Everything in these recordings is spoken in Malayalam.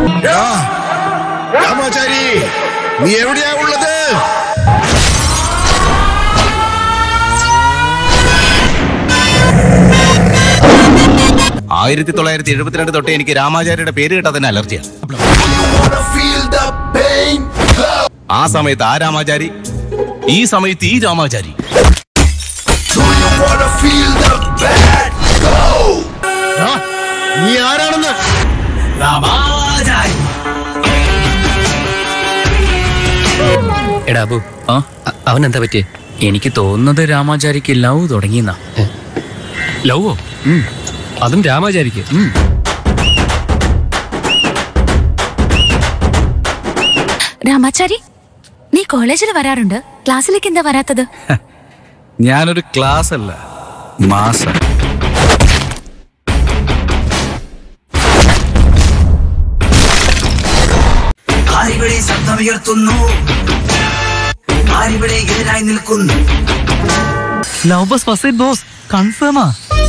എടാ, രാമാചാരി നീ എവിടെയാ ഉള്ളത് ആയിരത്തി തൊള്ളായിരത്തി എഴുപത്തിരണ്ട് തൊട്ട് എനിക്ക് രാമാചാര്യയുടെ പേര് കേട്ടാൽ തന്നെ അലർജിയാണ് ആ സമയത്ത് ആ രാമാചാരി ഈ സമയത്ത് ഈ രാമാചാരി ആ, നീ ആരാണെന്ന് എടാ അബു അവൻ എന്താ പറ്റിയേ എനിക്ക് തോന്നുന്നത് രാമാചാരിക്ക് ലവ് തുടങ്ങിയെന്നാ ലവോ അതും രാമാചാരിക്ക് രാമാചാരി നീ കോളേജിൽ വരാറുണ്ട് ക്ലാസ്സിലേക്ക് എന്താ വരാത്തത് ഞാനൊരു ക്ലാസ് അല്ല മാസം ആരിവിടെ ശബ്ദമുയർത്തുന്നു ആരിവിടെ എതിരായി നിൽക്കുന്നു ലവ് ബസ് ഫസ്റ്റ് ബോസ് കൺഫേമാ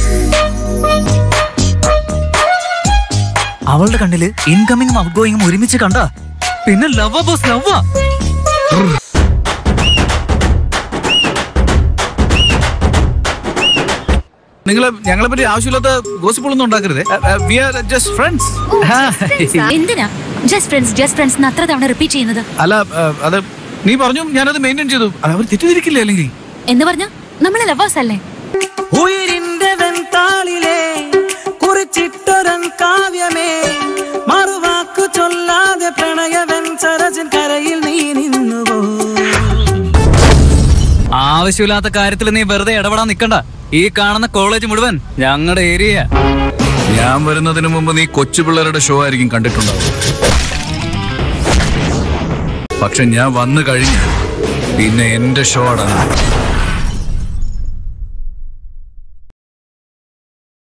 അവളുടെ കണ്ണില് ഇൻകമിങ്ങും ഔട്ട് ഗോയിങ്ങും ഒരുമിച്ച് കണ്ട പിന്നെ ലവ് ബോസ് ലവ് നിങ്ങൾ ഞങ്ങളെ പറ്റി ആവശ്യമില്ലാത്ത ഗോസിപ്പുകളൊന്നും ഉണ്ടാക്കരുതേ വി ആർ ജസ്റ്റ് ഫ്രണ്ട്സ് എന്തിനാ ജസ്റ്റ് ഫ്രണ്ട്സ് ജസ്റ്റ് ഫ്രണ്ട്സ് അത്ര തവണ റിപ്പീറ്റ് ചെയ്യുന്നത് അല്ല ആ, അത് നീ പറഞ്ഞു ഞാനത് മെയിൻറ്റെയിൻ ചെയ്തു അത് അവർ തെറ്റിദ്ധരിക്കില്ലേ അല്ലെങ്കിൽ എന്ന് പറഞ്ഞ നമ്മള് ലവേഴ്സ് അല്ലേ ഉയിരിന്റെ വെൺതാളിലെ കുറിച്ചിട്ടൊരൻ കാവ്യമേ മറുവാക്കു ചൊല്ലാതെ പ്രണയവൻ സരജൻ കരയിൽ നീ നിന്നുവോ ആവശ്യമില്ലാത്ത കാര്യത്തിൽ നീ വെറുതെ ഇടപെടാൻ നിക്കണ്ട ഈ കാണുന്ന കോളേജ് മുഴുവൻ ഞങ്ങളുടെ ഏരിയ ഞാൻ വരുന്നതിന് മുമ്പ് നീ കൊച്ചു പിള്ളേരുടെ ഷോ ആയിരിക്കും കണ്ടിട്ടുണ്ടാവും പക്ഷെ ഞാൻ വന്നു കഴിഞ്ഞു പിന്നെ എന്റെ ഷോ അടങ്ങും